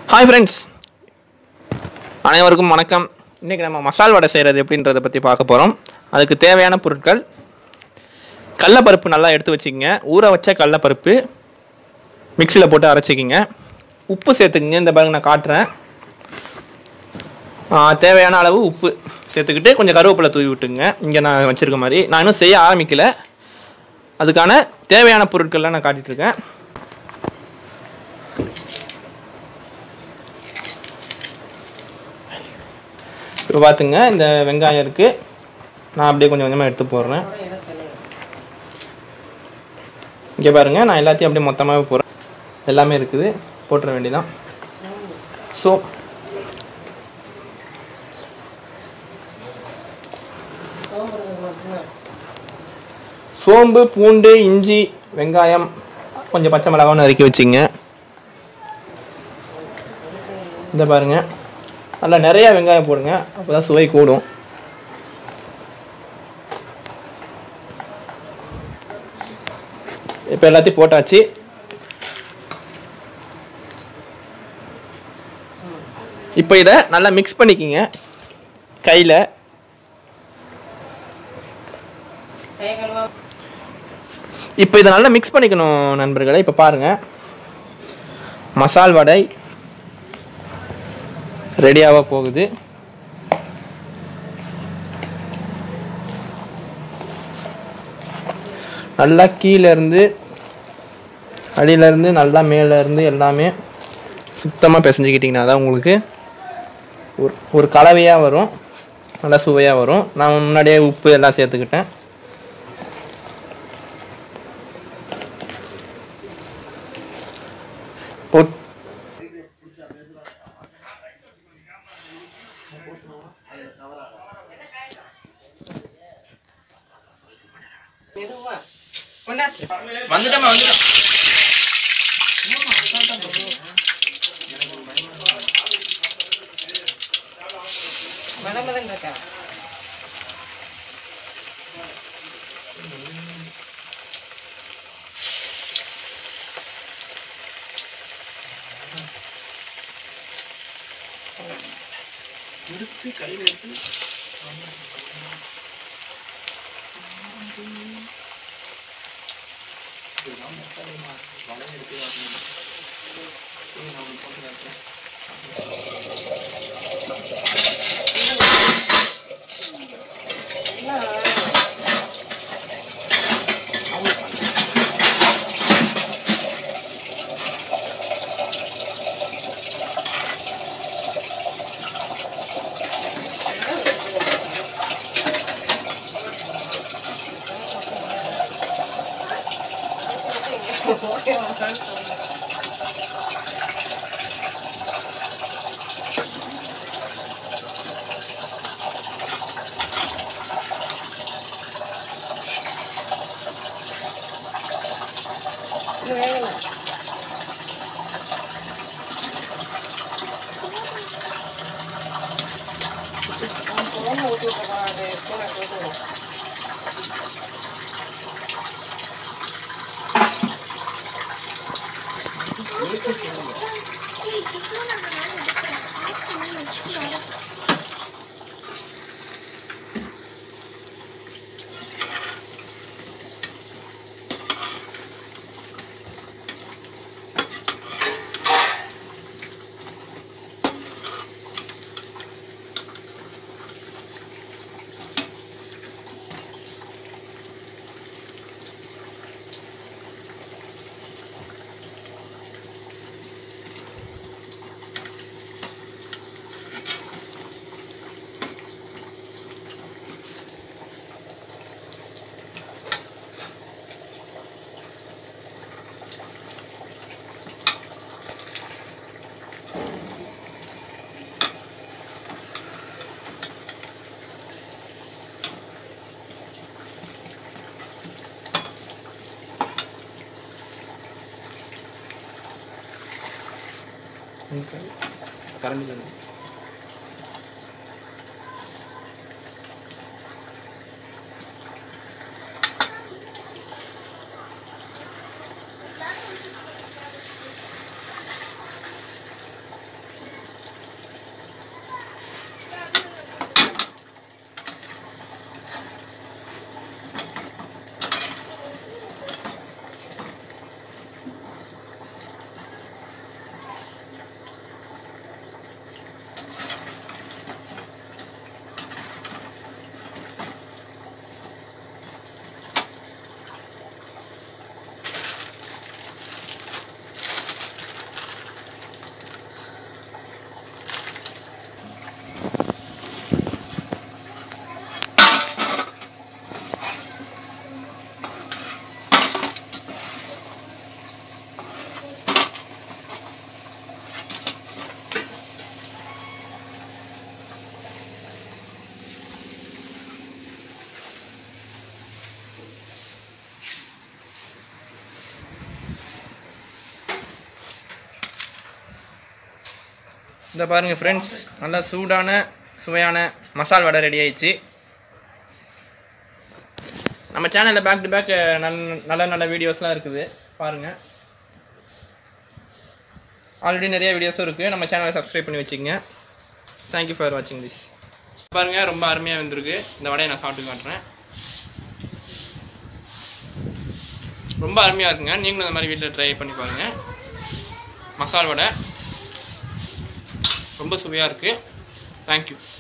hi friends அனைவருக்கும் வணக்கம் இன்றைக்கி நம்ம மசால் வடை செய்கிறது எப்படின்றத பற்றி பார்க்க போகிறோம் அதுக்கு தேவையான பொருட்கள் கடலப்பருப்பு நல்லா எடுத்து வச்சுக்கோங்க ஊற வச்ச கடலப்பருப்பு மிக்சியில் போட்டு அரைச்சிக்கிங்க உப்பு சேர்த்துக்குங்க இந்த பாருங்க நான் காட்டுறேன் ஆ, தேவையான அளவு உப்பு சேர்த்துக்கிட்டு கொஞ்சம் கருவேப்பிலை தூவி விட்டுங்க இங்கே நான் வச்சுருக்க மாதிரி நான் இன்னும் செய்ய ஆரம்பிக்கல அதுக்கான தேவையான பொருட்கள்லாம் நான் காட்டிட்டு இருக்கேன் இப்போ பார்த்துங்க இந்த வெங்காயம் இருக்குது நான் அப்படியே கொஞ்சம் கொஞ்சமாக எடுத்து போடுறேன் இங்கே பாருங்க நான் எல்லாத்தையும் அப்படியே மொத்தமாகவே போடுறேன் எல்லாமே இருக்குது போட்டுற வேண்டியதான் ஸோ சோம்பு பூண்டு இஞ்சி வெங்காயம் கொஞ்சம் பச்சை மிளகாவும் நறுக்கி வச்சுங்க இந்த பாருங்க நல்லா நிறைய வெங்காயம் போடுங்க அப்போ தான் சுவை கூடும் இப்போ எல்லாத்தையும் போட்டாச்சு இப்போ இதை நல்லா மிக்ஸ் பண்ணிக்கிங்க கையில் இப்போ இதை நல்லா மிக்ஸ் பண்ணிக்கணும் நண்பர்களே இப்போ பாருங்கள் மசால் வடை ரெடியாக போகுது நல்லா கீழே இருந்து அடியில இருந்து நல்லா மேலே இருந்து எல்லாமே சுத்தமாக பிசைஞ்சுக்கிட்டிங்கன்னா தான் உங்களுக்கு ஒரு ஒரு கலவையாக வரும் நல்லா சுவையாக வரும் நான் முன்னாடியே உப்பு எல்லாம் சேர்த்துக்கிட்டேன் போட் வந்துட்டேம்மா வந்துட்டேன் மத மதம் இருக்கா கரண்டி இந்த பாருங்கள் ஃப்ரெண்ட்ஸ் நல்லா சூடான சுவையான மசால் வடை ரெடி ஆயிடுச்சு நம்ம சேனலில் பேக் டு பேக் நல்ல நல்ல நல்ல வீடியோஸ்லாம் இருக்குது பாருங்கள் ஆல்ரெடி நிறைய வீடியோஸும் இருக்குது நம்ம சேனலை சப்ஸ்கிரைப் பண்ணி வச்சுக்கோங்க தேங்க்யூ ஃபார் வாட்சிங் திஸ் பாருங்கள் ரொம்ப அருமையாக வந்திருக்கு இந்த வடையை நான் சாப்பிட்டு காட்டுறேன் ரொம்ப அருமையாக இருக்குங்க நீங்களும் இந்த மாதிரி வீட்டில் ட்ரை பண்ணி பாருங்கள் மசால் வடை ரொம்ப சுவையாக இருக்குது தேங்க்யூ